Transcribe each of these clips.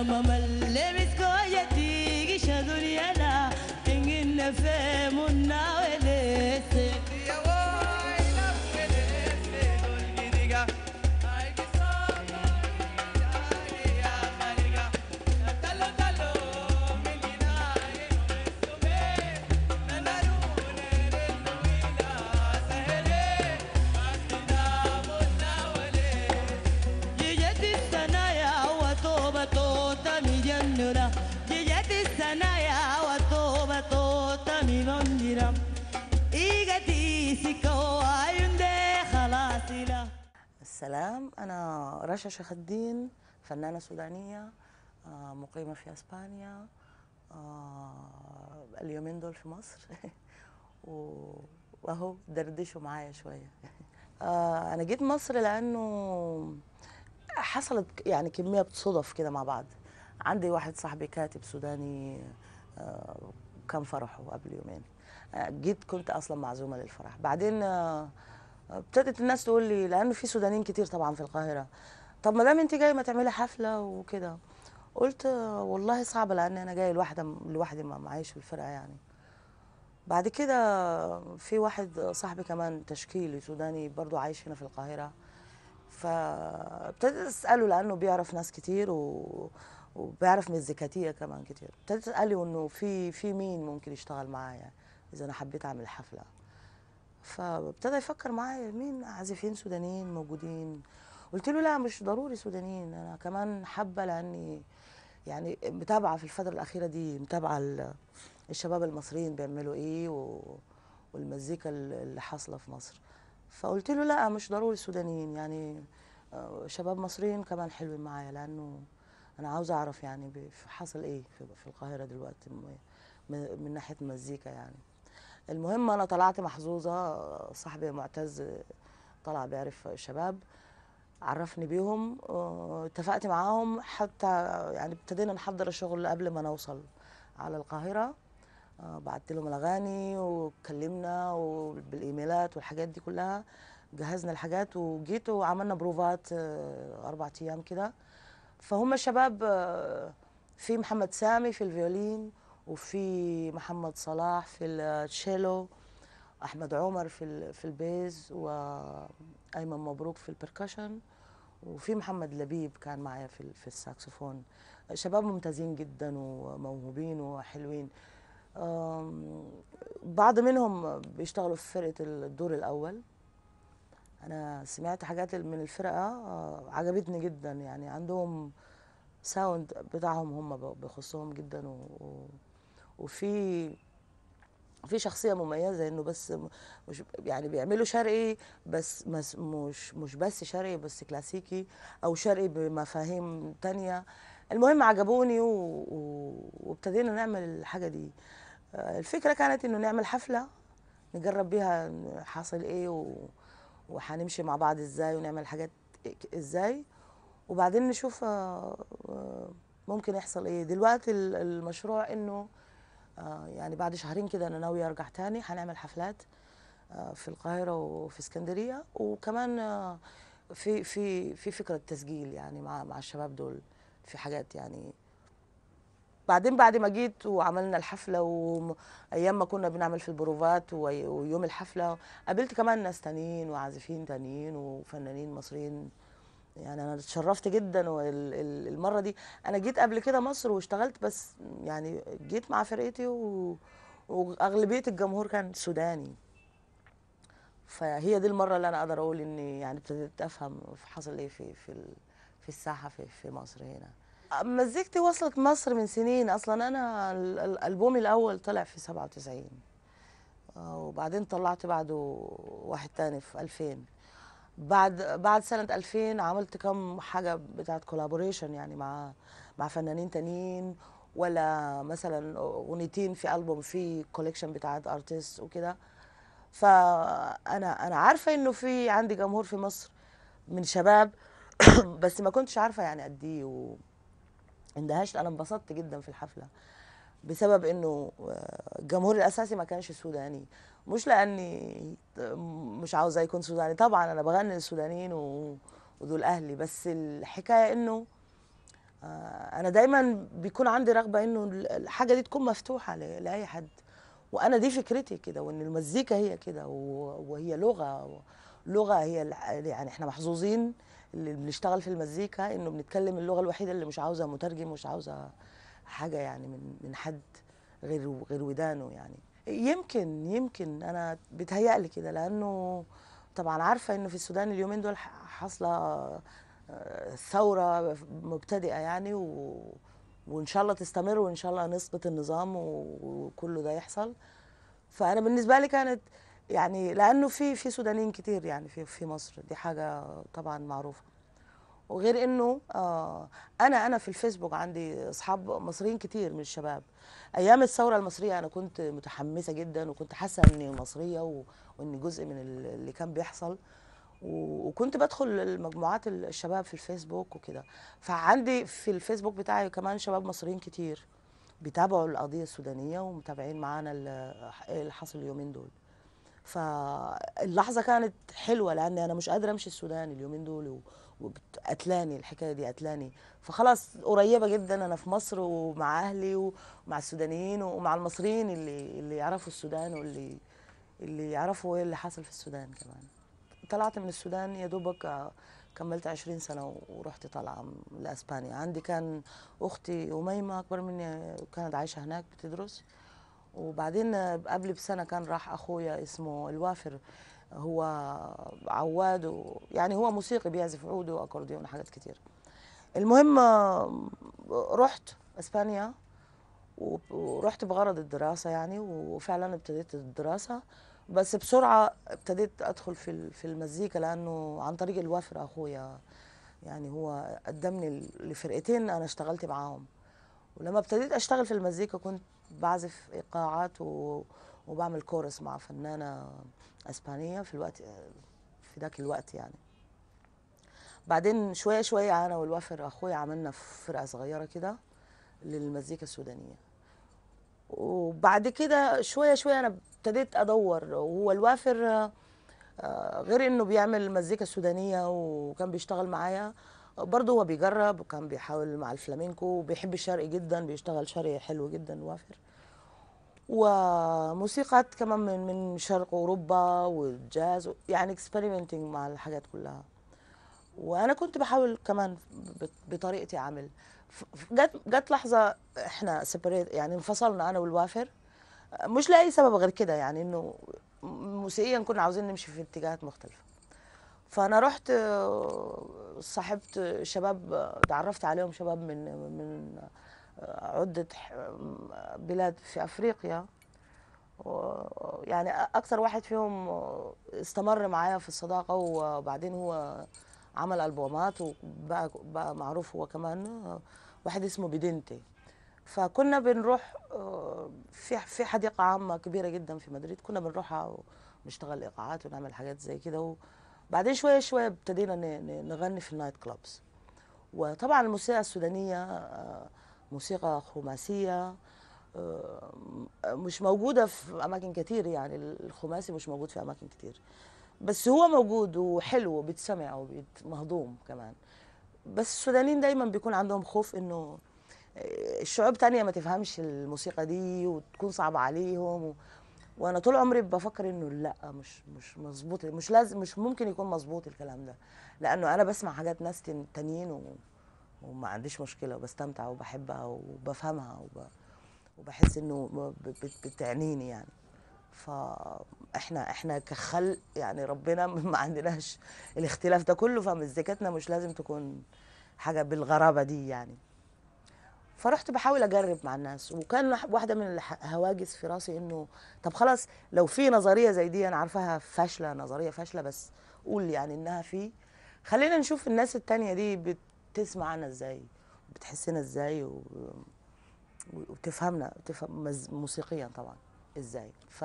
mamalle miskoyeti gisha dunyana ingin femuna welese جيجتي السنايا وتوبة توتا مجنرة جيجتي السنايا وتوبة توتا مجنرة إيجتي سكو عيندي خلاص لا السلام أنا رشا شيخ الدين فنانة سودانية آه، مقيمة في أسبانيا آه، اليومين دول في مصر و- وأهو دردشوا معايا شوية آه، أنا جيت مصر لأنه حصلت يعني كمية صدف كده مع بعض عندي واحد صاحبي كاتب سوداني آه، كان فرحه قبل يومين آه، جيت كنت أصلا معزومة للفرح بعدين آه، ابتدت الناس تقول لي لانه في سودانيين كتير طبعا في القاهره طب ما دام انت جايه ما تعملي حفله وكده قلت آه، والله صعب لان انا جايه لوحده لوحدي ما معيش في الفرقه يعني بعد كده في واحد صاحبي كمان تشكيلي سوداني برضو عايش هنا في القاهره فابتديت اساله لانه بيعرف ناس كتير و... وبيعرف مزيكاتيه كمان كتير ابتديت اساله انه في في مين ممكن يشتغل معايا اذا انا حبيت اعمل حفله فابتدى يفكر معايا مين عازفين سودانيين موجودين قلت له لا مش ضروري سودانيين انا كمان حابه لاني يعني متابعه في الفتره الاخيره دي متابعه ال- الشباب المصريين بيعملوا ايه و... والمزيكا ال- اللي حاصله في مصر فقلت له لا مش ضروري سودانيين يعني آه، شباب مصريين كمان حلوين معايا لانه انا عاوزه اعرف يعني ب- في- حاصل ايه في, في القاهره دلوقتي م- م- من ناحيه مزيكا يعني المهم انا طلعت محظوظه صاحبي معتز طلع بيعرف شباب عرفني بيهم آه، اتفقت معاهم حتى يعني ابتدينا نحضر الشغل قبل ما نوصل على القاهره آه، بعت لهم الاغاني وكلمنا وبالايميلات والحاجات دي كلها جهزنا الحاجات وجيت وعملنا بروفات آه، اربع ايام كده فهم الشباب آه، في محمد سامي في الفيولين وفي محمد صلاح في التشيلو احمد عمر في ال- في البيز وايمن مبروك في البركشن وفي محمد لبيب كان معايا في ال- في الساكسفون شباب ممتازين جدا وموهوبين وحلوين آم، بعض منهم بيشتغلوا في فرقة الدور الأول أنا سمعت حاجات من الفرقة آه، عجبتني جدا يعني عندهم ساوند بتاعهم هم ب- بيخصهم جدا و... و... وفي في شخصيه مميزه انه بس م- مش يعني بيعملوا شرقي بس مس مش مش بس شرقي بس كلاسيكي او شرقي بمفاهيم تانية المهم عجبوني و... و... وابتدينا نعمل الحاجه دي آه، الفكره كانت انه نعمل حفله نجرب بيها إن حاصل ايه و... وهنمشي مع بعض ازاي ونعمل حاجات ازاي وبعدين نشوف آه، آه، ممكن يحصل ايه دلوقتي ال- المشروع انه آه، يعني بعد شهرين كده انا ناويه ارجع تاني هنعمل حفلات آه، في القاهره وفي اسكندريه وكمان آه، في في في فكره تسجيل يعني مع مع الشباب دول في حاجات يعني بعدين بعد ما جيت وعملنا الحفله وايام ما كنا بنعمل في البروفات وي- ويوم الحفله قابلت كمان ناس تانيين وعازفين تانيين وفنانين مصريين يعني انا اتشرفت جدا والمره دي انا جيت قبل كده مصر واشتغلت بس يعني جيت مع فرقتي و... واغلبيه الجمهور كان سوداني فهي دي المره اللي انا اقدر اقول اني يعني ابتديت افهم حصل ايه في في ال- في الساحه في في مصر هنا مزيكتي وصلت مصر من سنين اصلا انا ال- ال- البومي الاول طلع في 97 آه، وبعدين طلعت بعده واحد تاني في 2000 بعد بعد سنة 2000 عملت كم حاجة بتاعت كولابوريشن يعني مع مع فنانين تانيين ولا مثلا اغنيتين في ألبوم في كوليكشن بتاعت ارتست وكده فانا انا عارفة انه في عندي جمهور في مصر من شباب بس ما كنتش عارفة يعني قد ايه واندهشت انا انبسطت جدا في الحفلة بسبب انه الجمهور الاساسي ما كانش سوداني مش لاني مش عاوزه يكون سوداني طبعا انا بغني للسودانيين و- ودول اهلي بس الحكايه انه آه، انا دايما بيكون عندي رغبه انه ال- الحاجه دي تكون مفتوحه ل- لاي حد وانا دي فكرتي كده وان المزيكا هي كده و- وهي لغه لغه هي الع- يعني احنا محظوظين اللي بنشتغل في المزيكا انه بنتكلم اللغه الوحيده اللي مش عاوزه مترجم مش عاوزه حاجه يعني من من حد غير غير ودانه يعني يمكن يمكن انا بيتهيألي كده لانه طبعا عارفه انه في السودان اليومين دول ح- حاصله آه، ثوره مبتدئه يعني و وان شاء الله تستمر وان شاء الله نسقط النظام و- وكله ده يحصل فانا بالنسبه لي كانت يعني لانه في في سودانيين كتير يعني في في مصر دي حاجه طبعا معروفه وغير انه آه انا انا في الفيسبوك عندي اصحاب مصريين كتير من الشباب ايام الثوره المصريه انا كنت متحمسه جدا وكنت حاسه اني مصريه و- واني جزء من ال- اللي كان بيحصل و- وكنت بدخل المجموعات الشباب في الفيسبوك وكده فعندي في الفيسبوك بتاعي كمان شباب مصريين كتير بيتابعوا القضيه السودانيه ومتابعين معانا ال- اللي حصل اليومين دول فاللحظه كانت حلوه لاني انا مش قادره امشي السودان اليومين دول و- وقتلاني الحكايه دي قتلاني فخلاص قريبه جدا انا في مصر ومع اهلي ومع السودانيين ومع المصريين اللي اللي يعرفوا السودان واللي اللي يعرفوا ايه اللي حصل في السودان كمان طلعت من السودان يا دوبك آه، كملت 20 سنة ورحت طالعة م- لأسبانيا عندي كان أختي أميمة أكبر مني كانت عايشة هناك بتدرس وبعدين آه، قبل بسنة كان راح أخويا اسمه الوافر هو عواد و... يعني هو موسيقي بيعزف عود وأكورديون وحاجات كتير المهم آه، رحت أسبانيا و- ورحت بغرض الدراسة يعني وفعلا ابتديت الدراسة بس بسرعة ابتديت أدخل في ال- في المزيكا لأنه عن طريق الوافر أخويا يعني هو قدمني لفرقتين أنا اشتغلت معاهم ولما ابتديت أشتغل في المزيكا كنت بعزف إيقاعات و... وبعمل كورس مع فنانة أسبانية في الوقت في ذاك الوقت يعني بعدين شوية شوية أنا والوافر أخويا عملنا فرقة صغيرة كده للمزيكا السودانية وبعد كده شويه شويه انا ابتديت ادور وهو الوافر آه، غير انه بيعمل مزيكا سودانيه وكان بيشتغل معايا برضه هو بيجرب وكان بيحاول مع الفلامينكو وبيحب الشرقي جدا بيشتغل شرقي حلو جدا الوافر وموسيقات كمان من من شرق اوروبا والجاز يعني اكسبيرمنتنج مع الحاجات كلها وانا كنت بحاول كمان ب- بطريقتي اعمل ف- ف- جت جت لحظه احنا سيبريت يعني انفصلنا انا والوافر مش لاي سبب غير كده يعني انه موسيقيا كنا عاوزين نمشي في اتجاهات مختلفه فانا رحت آه، صاحبت شباب آه، تعرفت عليهم شباب من من آه، عده ح- بلاد في افريقيا و- يعني اكثر واحد فيهم استمر معايا في الصداقه وبعدين هو عمل البومات وبقى بقى معروف هو كمان واحد اسمه بيدنتي فكنا بنروح آه، في في حديقه عامه كبيره جدا في مدريد كنا بنروحها ونشتغل ايقاعات ونعمل حاجات زي كده وبعدين شويه شويه ابتدينا ن- ن- نغني في النايت كلابس وطبعا الموسيقى السودانيه آه، موسيقى خماسيه آه، مش موجوده في اماكن كتير يعني الخماسي مش موجود في اماكن كتير بس هو موجود وحلو وبيتسمع ومهضوم كمان بس السودانيين دايما بيكون عندهم خوف انه الشعوب تانية ما تفهمش الموسيقى دي وتكون صعبة عليهم و... وانا طول عمري بفكر انه لا مش مش مظبوط مش لازم مش ممكن يكون مظبوط الكلام ده لانه انا بسمع حاجات ناس تن- تانيين و... وما عنديش مشكلة وبستمتع وبحبها وبفهمها وب... وبحس انه ب- بت- بتعنيني يعني فاحنا احنا كخلق يعني ربنا ما عندناش الاختلاف ده كله فمزيكتنا مش لازم تكون حاجه بالغرابه دي يعني فرحت بحاول اجرب مع الناس وكان واحده من الهواجس في راسي انه طب خلاص لو في نظريه زي دي انا عارفاها فاشله نظريه فاشله بس قول يعني انها في خلينا نشوف الناس التانية دي بتسمعنا ازاي بتحسنا ازاي و... وتفهمنا تفهم مز- موسيقيا طبعا ازاي ف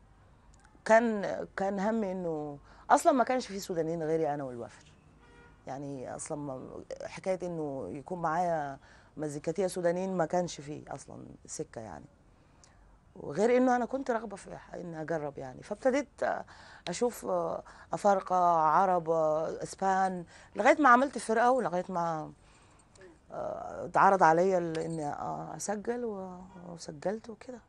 كان كان همي انه اصلا ما كانش في سودانيين غيري انا والوافر يعني اصلا ما حكايه انه يكون معايا مزيكاتيه سودانيين ما كانش فيه اصلا سكه يعني وغير انه انا كنت راغبه في اني اجرب يعني فابتديت اشوف افارقه عرب اسبان لغايه ما عملت فرقه ولغايه ما آه، اتعرض عليا ال- اني آه، اسجل و- وسجلت وكده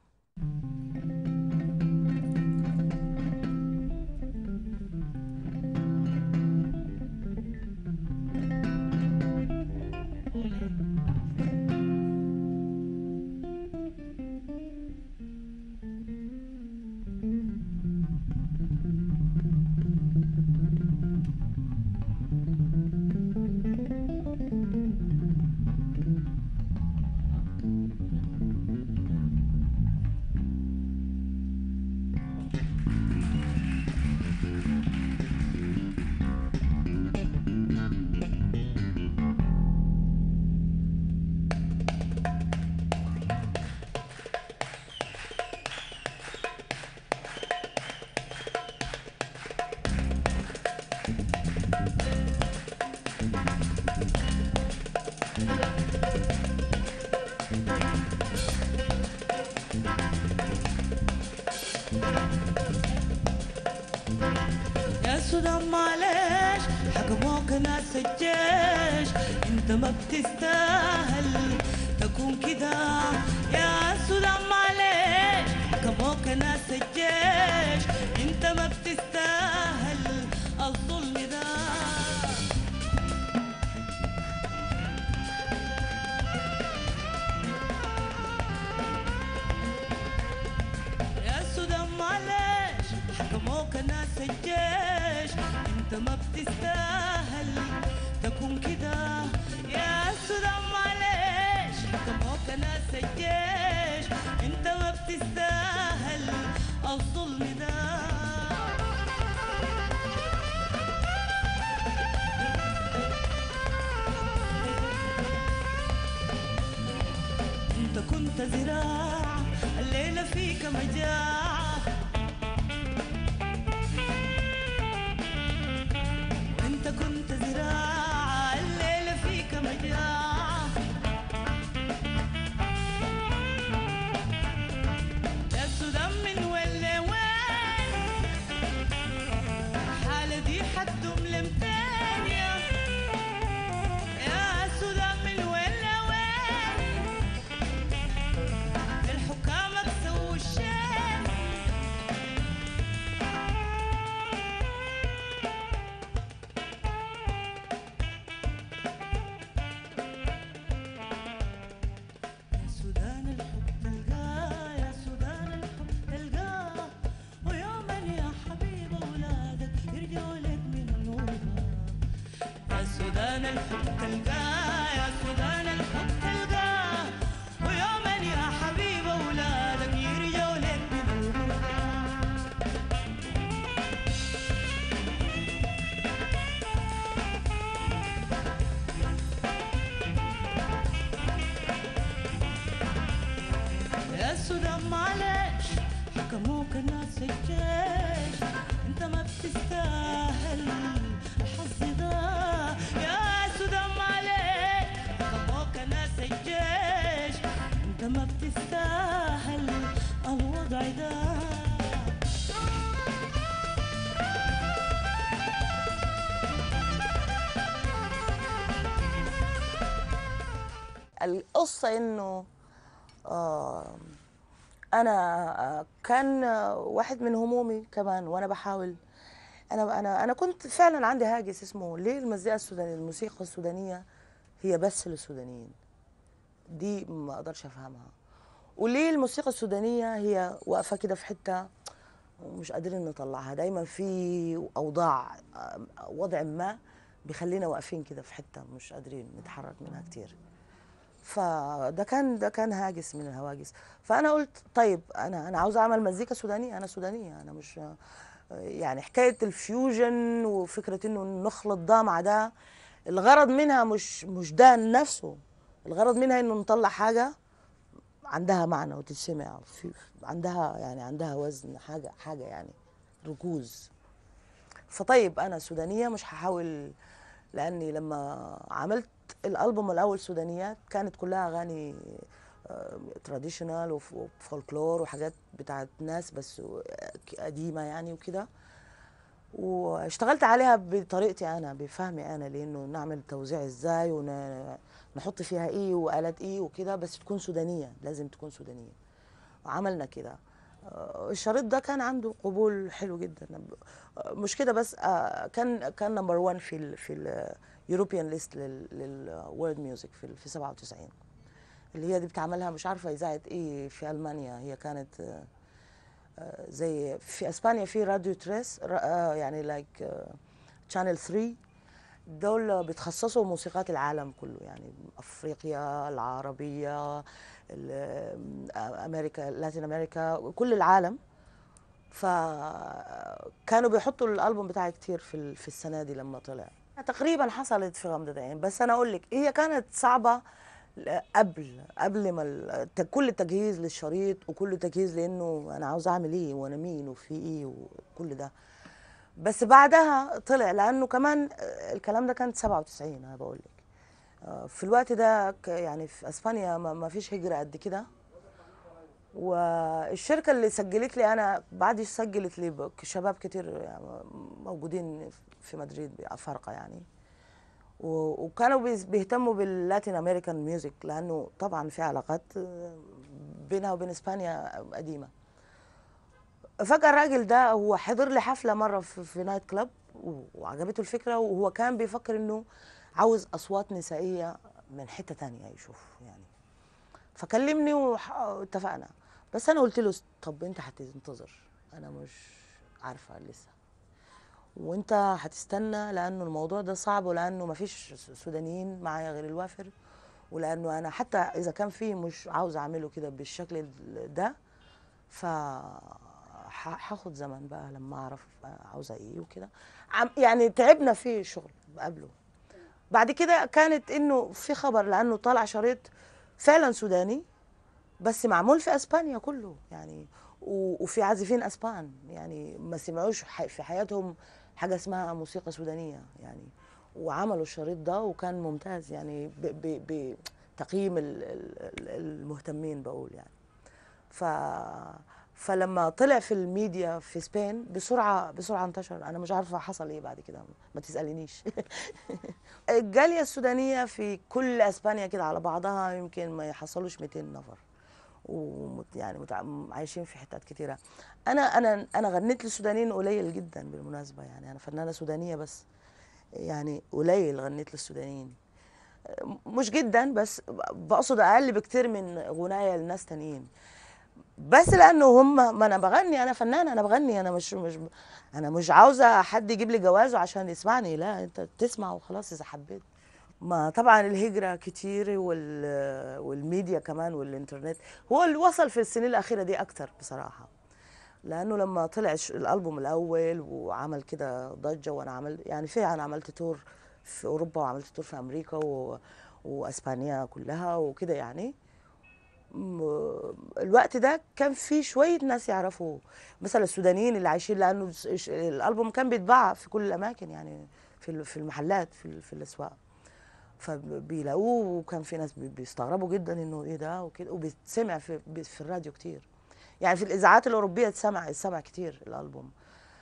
يا سودان معلش حكموك ناس الجيش انت ما بتستاهل تكون كده يا سودان معلش حكموك ناس الجيش انت ما بتستاهل الظلم ده يا سودان معلش حكموك ناس الجيش انت ما بتستاهل تكون كده يا سودان معلش حكموك ناس الجيش انت ما بتستاهل الظلم ده انت كنت زراعة الليلة فيك مجاعة انت كنت زراعة الليلة فيك مجاعة يا سودان من وين لوين الحالة دي حتدوم لمتين يا يا سودان من وين لوين الحكامك سووا الشيء يا سودان الحب تلقاه يا سودان الحب تلقاه ويوما يا حبيب اولادك يرجعوا لك من نورها يا سودان الحب تلقاه يا سودان الحب تلقاه ويوما يا حبيب اولادك يرجعوا لك من نورها يا سودان معلش حكموك الناس الجيش انت ما بتستاهل الحظ ده يا سودان معلش حكموك الناس الجيش انت ما بتستاهل الوضع ده القصة انه آه انا آه، كان آه، واحد من همومي كمان وانا بحاول انا انا انا كنت فعلا عندي هاجس اسمه ليه المزيكا السودانيه الموسيقى السودانيه هي بس للسودانيين دي ما اقدرش افهمها وليه الموسيقى السودانيه هي واقفه كده في حته ومش قادرين نطلعها دايما في اوضاع آه، وضع ما بيخلينا واقفين كده في حته مش قادرين نتحرك منها كتير فده كان ده كان هاجس من الهواجس فانا قلت طيب انا انا عاوزه اعمل مزيكا سودانيه انا سودانيه انا مش يعني حكايه الفيوجن وفكره انه نخلط ده مع ده الغرض منها مش مش ده نفسه الغرض منها انه نطلع حاجه عندها معنى وتتسمع في عندها يعني عندها وزن حاجه حاجه يعني ركوز فطيب انا سودانيه مش هحاول لاني لما عملت الالبوم الاول سودانيات كانت كلها اغاني تراديشنال وفولكلور وحاجات بتاعت ناس بس قديمه يعني وكده واشتغلت عليها بطريقتي انا بفهمي انا لانه نعمل توزيع ازاي ونحط فيها ايه والات ايه وكده بس تكون سودانيه لازم تكون سودانيه وعملنا كده آه، الشريط ده كان عنده قبول حلو جدا آه، مش كده بس آه، كان كان نمبر 1 في ال في اليوروبيان ليست للورد ميوزك في ال- في 97 اللي هي دي بتعملها مش عارفه اذاعه ايه في المانيا هي كانت آه، آه، زي في اسبانيا في راديو تريس را- آه، يعني لايك شانل 3 دول بيتخصصوا موسيقات العالم كله يعني افريقيا العربيه ال- آه، امريكا لاتين امريكا كل العالم فكانوا بيحطوا الالبوم بتاعي كتير في ال- في السنه دي لما طلع تقريبا حصلت في غمضة عين بس انا اقول لك هي كانت صعبه ل- قبل قبل ما ال- ت- كل التجهيز للشريط وكل تجهيز لانه انا عاوز اعمل ايه وانا مين وفي ايه وكل ده بس بعدها طلع لانه كمان آه، الكلام ده كان 97 انا بقول لك آه، في الوقت ده ك- يعني في اسبانيا ما ما فيش هجره قد كده والشركه اللي سجلت لي انا بعد سجلت لي ب- شباب كتير يعني موجودين في مدريد افارقه يعني و- وكانوا بيز- بيهتموا باللاتين امريكان ميوزك لانه طبعا في علاقات آه، بينها وبين اسبانيا قديمه فجأة الراجل ده هو حضر لي حفلة مرة في, في نايت كلاب و- وعجبته الفكرة وهو كان بيفكر انه عاوز اصوات نسائية من حتة تانية يشوف يعني فكلمني وح- واتفقنا بس انا قلت له طب انت هتنتظر انا مش عارفة لسه وانت هتستنى لانه الموضوع ده صعب ولانه مفيش سودانيين معايا غير الوافر ولانه انا حتى اذا كان فيه مش عاوز اعمله كده بالشكل ال- ده ف ح- هاخد زمن بقى لما اعرف عاوزه ايه وكده عم- يعني تعبنا في الشغل قبله بعد كده كانت انه في خبر لانه طالع شريط فعلا سوداني بس معمول في اسبانيا كله يعني و- وفي عازفين اسبان يعني ما سمعوش ح- في حياتهم حاجه اسمها موسيقى سودانيه يعني وعملوا الشريط ده وكان ممتاز يعني ب- ب- بتقييم ال- ال- المهتمين بقول يعني ف فلما طلع في الميديا في سبين بسرعه بسرعه انتشر انا مش عارفه حصل ايه بعد كده ما تسالينيش الجاليه السودانيه في كل اسبانيا كده على بعضها يمكن ما يحصلوش 200 نفر ومت يعني متع... عايشين في حتات كتيره انا انا انا غنيت للسودانيين قليل جدا بالمناسبه يعني انا فنانه سودانيه بس يعني قليل غنيت للسودانيين مش جدا بس بقصد اقل بكتير من غنايا لناس تانيين بس لانه هم ما انا بغني انا فنانه انا بغني انا مش مش انا مش عاوزه حد يجيب لي جوازه عشان يسمعني لا انت تسمع وخلاص اذا حبيت ما طبعا الهجره كتير وال والميديا كمان والانترنت هو اللي وصل في السنين الاخيره دي اكتر بصراحه لانه لما طلع الش- الالبوم الاول وعمل كده ضجه وانا عملت يعني فعلا عملت تور في اوروبا وعملت تور في امريكا و... واسبانيا كلها وكده يعني م- الوقت ده كان في شويه ناس يعرفوا مثلا السودانيين اللي عايشين لانه الس- الش- الالبوم كان بيتباع في كل الاماكن يعني في ال- في المحلات في ال- في الاسواق فبيلاقوه وكان في ناس بي- بيستغربوا جدا انه ايه ده وكده وبيتسمع في بي- في الراديو كتير يعني في الاذاعات الاوروبيه اتسمع اتسمع كتير الالبوم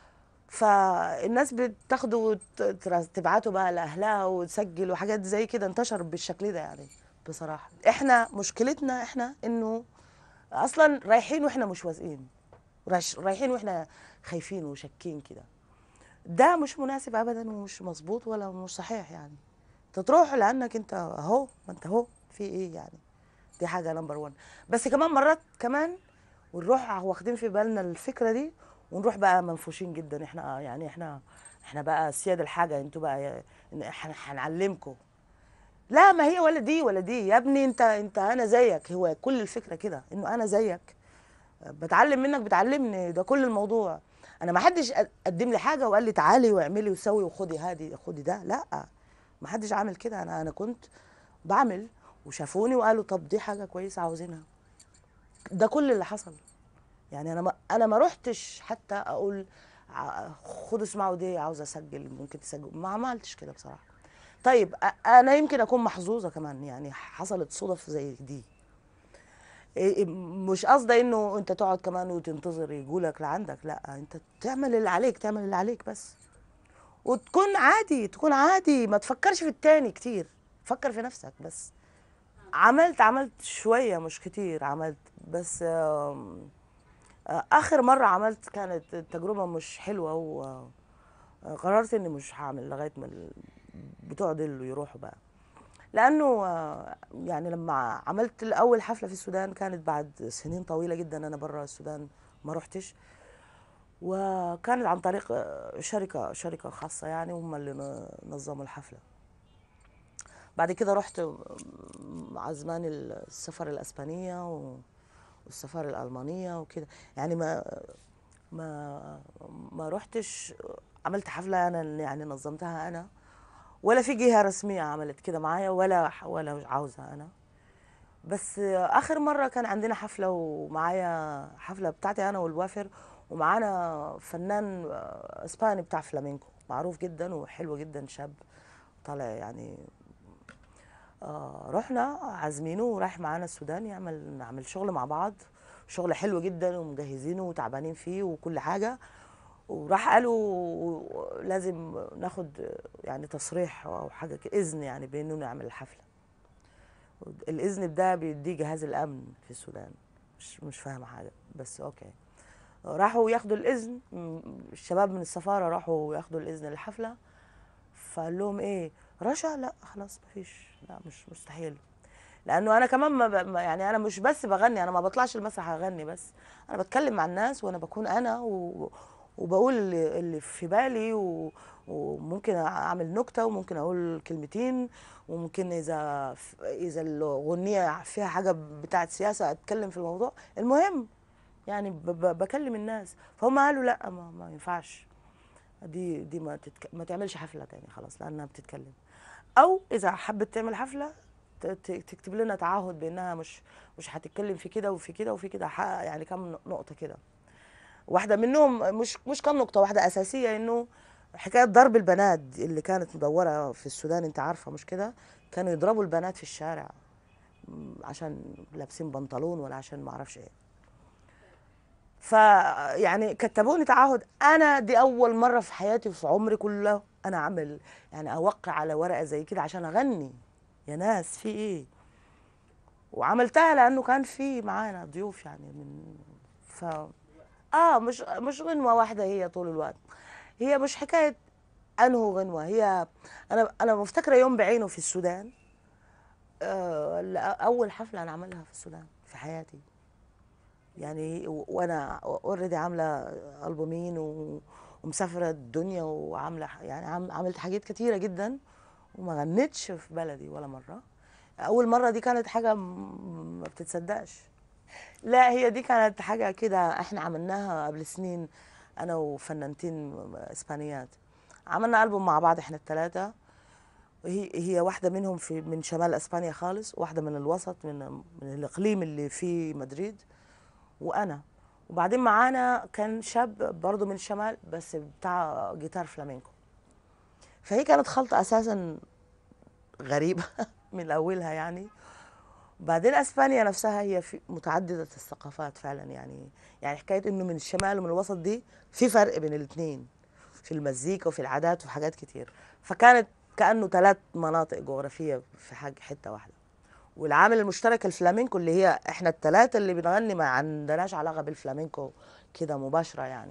فالناس بتاخده وت- تر- تبعته بقى لاهلها وتسجل وحاجات زي كده انتشر بالشكل ده يعني بصراحه احنا مشكلتنا احنا انه اصلا رايحين واحنا مش واثقين رايش- رايحين واحنا خايفين وشاكين كده ده مش مناسب ابدا ومش مظبوط ولا مش صحيح يعني انت تروح لانك انت اهو ما انت اهو في ايه يعني دي حاجه نمبر 1 بس كمان مرات كمان ونروح واخدين في بالنا الفكره دي ونروح بقى منفوشين جدا احنا يعني احنا احنا بقى سياد الحاجه انتوا بقى يا- إن احنا هنعلمكم لا ما هي ولا دي ولا دي يا ابني انت انت انا زيك هو كل الفكره كده انه انا زيك بتعلم منك بتعلمني ده كل الموضوع انا ما حدش قدم لي حاجه وقال لي تعالي واعملي وسوي وخدي هادي خدي ده لا ما حدش عامل كده انا انا كنت بعمل وشافوني وقالوا طب دي حاجه كويسه عاوزينها ده كل اللي حصل يعني انا ما انا ما رحتش حتى اقول ع- خدوا اسمعوا دي عاوزه اسجل ممكن تسجل ما عملتش كده بصراحه طيب أ- انا يمكن اكون محظوظه كمان يعني حصلت صدف زي دي إيه- إيه، مش قصدي انه انت تقعد كمان وتنتظر يجولك لعندك لا انت تعمل اللي عليك تعمل اللي عليك بس وتكون عادي تكون عادي ما تفكرش في التاني كتير فكر في نفسك بس عملت عملت شوية مش كتير عملت بس آم، آه، آخر مرة عملت كانت التجربة مش حلوة وقررت إني مش هعمل لغاية ما ال- بتوع دول يروحوا بقى لأنه آه، يعني لما عملت الأول حفلة في السودان كانت بعد سنين طويلة جدا أنا برا السودان ما رحتش وكانت عن طريق آه، شركة شركة خاصة يعني هم اللي ن- نظموا الحفلة بعد كده رحت مع زمان السفارة الأسبانية و- والسفارة الألمانية وكده يعني ما ما ما رحتش عملت حفلة أنا اللي يعني نظمتها أنا ولا في جهة رسمية عملت كده معايا ولا ولا عاوزة أنا بس آخر مرة كان عندنا حفلة ومعايا حفلة بتاعتي أنا والوافر ومعانا فنان آه، اسباني بتاع فلامينكو معروف جدا وحلو جدا شاب طالع يعني آه رحنا عازمينه ورايح معانا السودان يعمل نعمل شغل مع بعض شغل حلو جدا ومجهزينه وتعبانين فيه وكل حاجة وراح قالوا لازم ناخد يعني تصريح او حاجة ك- اذن يعني بانه نعمل الحفلة الاذن ده بيديه جهاز الامن في السودان مش مش فاهمة حاجة بس اوكي راحوا ياخدوا الاذن م- الشباب من السفارة راحوا ياخدوا الاذن للحفلة فقال لهم ايه رشا لا خلاص مفيش لا مش مستحيل لانه انا كمان ما ب... ما- يعني انا مش بس بغني انا ما بطلعش المسرح اغني بس انا بتكلم مع الناس وانا بكون انا و... وبقول اللي, اللي في بالي و... وممكن اعمل نكته وممكن اقول كلمتين وممكن اذا اذا الاغنيه فيها حاجه بتاعت سياسه اتكلم في الموضوع المهم يعني ب... ب... بكلم الناس فهم قالوا لا ما, ما ينفعش دي دي ما تتك... ما تعملش حفله تاني خلاص لانها بتتكلم او اذا حبت تعمل حفله ت- ت- تكتب لنا تعهد بانها مش مش هتتكلم في كده وفي كده وفي كده ح- يعني كم نقطه كده واحده منهم مش مش كم نقطه واحده اساسيه انه حكايه ضرب البنات اللي كانت مدوره في السودان انت عارفه مش كده كانوا يضربوا البنات في الشارع م، عشان لابسين بنطلون ولا عشان ما اعرفش ايه فيعني كتبوني تعهد انا دي اول مره في حياتي وفي عمري كله انا اعمل يعني اوقع على ورقه زي كده عشان اغني يا ناس في ايه وعملتها لانه كان في معانا ضيوف يعني من ف اه مش مش غنوه واحده هي طول الوقت هي مش حكايه انه غنوه هي انا انا مفتكره يوم بعينه في السودان آه لا- اول حفله انا عملها في السودان في حياتي يعني و- وانا اوريدي عامله البومين و- ومسافره الدنيا وعامله ح- يعني عم- عملت حاجات كتيره جدا وما غنيتش في بلدي ولا مره اول مره دي كانت حاجه م- ما بتتصدقش لا هي دي كانت حاجه كده احنا عملناها قبل سنين انا وفنانتين اسبانيات عملنا البوم مع بعض احنا الثلاثه هي هي واحده منهم في من شمال اسبانيا خالص واحده من الوسط من من الاقليم اللي في مدريد وانا وبعدين معانا كان شاب برضه من الشمال بس بتاع جيتار فلامينكو فهي كانت خلطة أساسا غريبة من أولها يعني بعدين اسبانيا نفسها هي في متعدده الثقافات فعلا يعني يعني حكايه انه من الشمال ومن الوسط دي في فرق بين الاثنين في المزيكا وفي العادات وفي حاجات كتير فكانت كانه ثلاث مناطق جغرافيه في حاجه حته واحده والعامل المشترك الفلامينكو اللي هي احنا الثلاثه اللي بنغني ما عندناش علاقه بالفلامينكو كده مباشره يعني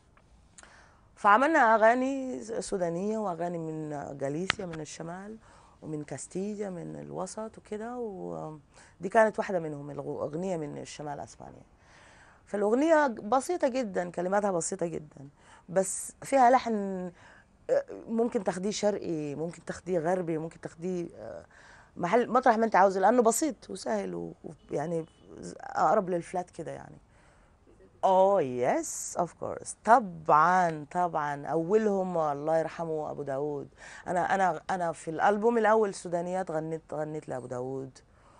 فعملنا اغاني سودانيه واغاني من غاليسيا من الشمال ومن كاستيجا من الوسط وكده ودي كانت واحده منهم الاغنيه من الشمال اسبانيا فالاغنيه بسيطه جدا كلماتها بسيطه جدا بس فيها لحن ممكن تاخديه شرقي ممكن تاخديه غربي ممكن تاخديه محل مطرح ما انت عاوزه لانه بسيط وسهل ويعني اقرب للفلات كده يعني اوه يس اوف كورس طبعا طبعا اولهم الله يرحمه ابو داود انا انا انا في الالبوم الاول سودانيات غنيت غنيت لابو داود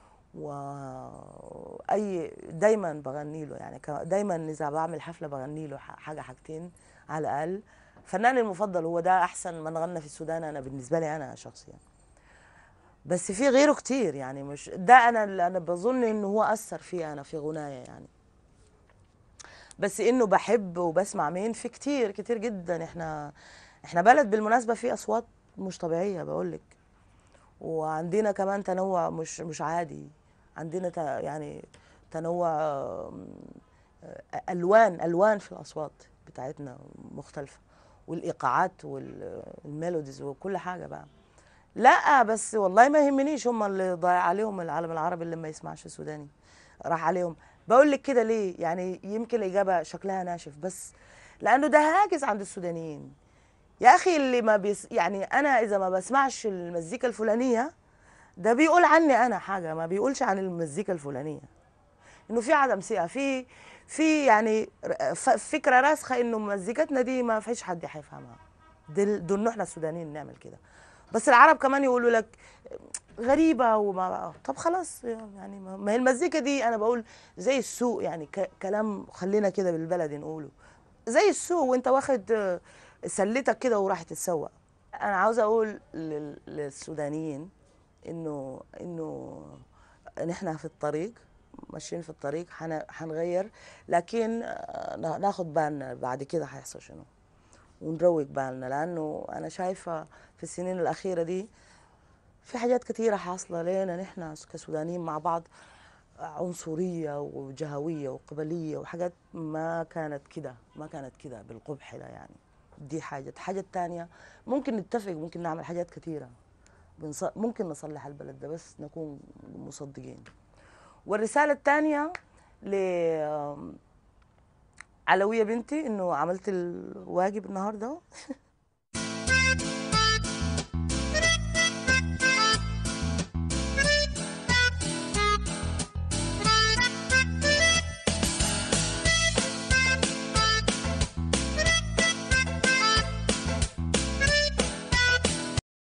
واي دايما بغني له يعني دايما اذا بعمل حفله بغني له حاجه حاجتين على الاقل فناني المفضل هو ده احسن من غنى في السودان انا بالنسبه لي انا شخصيا بس في غيره كتير يعني مش ده انا اللي انا بظن انه هو اثر فيه انا في غنايه يعني بس انه بحب وبسمع مين في كتير كتير جدا احنا احنا بلد بالمناسبه فيه اصوات مش طبيعيه بقول لك وعندنا كمان تنوع مش مش عادي عندنا ت- يعني تنوع آم، آه، الوان الوان في الاصوات بتاعتنا مختلفه والايقاعات والميلوديز وكل حاجه بقى لا بس والله ما يهمنيش هم اللي ضايع عليهم العالم العربي اللي ما يسمعش سوداني راح عليهم بقول لك كده ليه يعني يمكن الاجابه شكلها ناشف بس لانه ده هاجس عند السودانيين يا اخي اللي ما بيس يعني انا اذا ما بسمعش المزيكا الفلانيه ده بيقول عني انا حاجه ما بيقولش عن المزيكا الفلانيه انه في عدم ثقه في في يعني ر- ف- فكره راسخه انه مزيكتنا دي ما فيش حد هيفهمها دول دول احنا السودانيين نعمل كده بس العرب كمان يقولوا لك غريبه وما طب خلاص يعني ما ما هي المزيكا دي انا بقول زي السوق يعني ك- كلام خلينا كده بالبلدي نقوله زي السوق وانت واخد آه، سلتك كده وراح تتسوق انا عاوزه اقول لل- للسودانيين انه انه نحن في الطريق ماشيين في الطريق حن- حنغير لكن آه، نا- ناخد بالنا بعد كده هيحصل شنو ونروق بالنا لانه انا شايفه في السنين الاخيره دي في حاجات كثيره حاصله لنا نحن كسودانيين مع بعض عنصريه وجهويه وقبليه وحاجات ما كانت كده ما كانت كده بالقبح ده يعني دي حاجه الحاجه الثانيه ممكن نتفق ممكن نعمل حاجات كثيره بنص... ممكن نصلح البلد ده بس نكون مصدقين والرساله الثانيه ل علوية بنتي انه عملت الواجب النهارده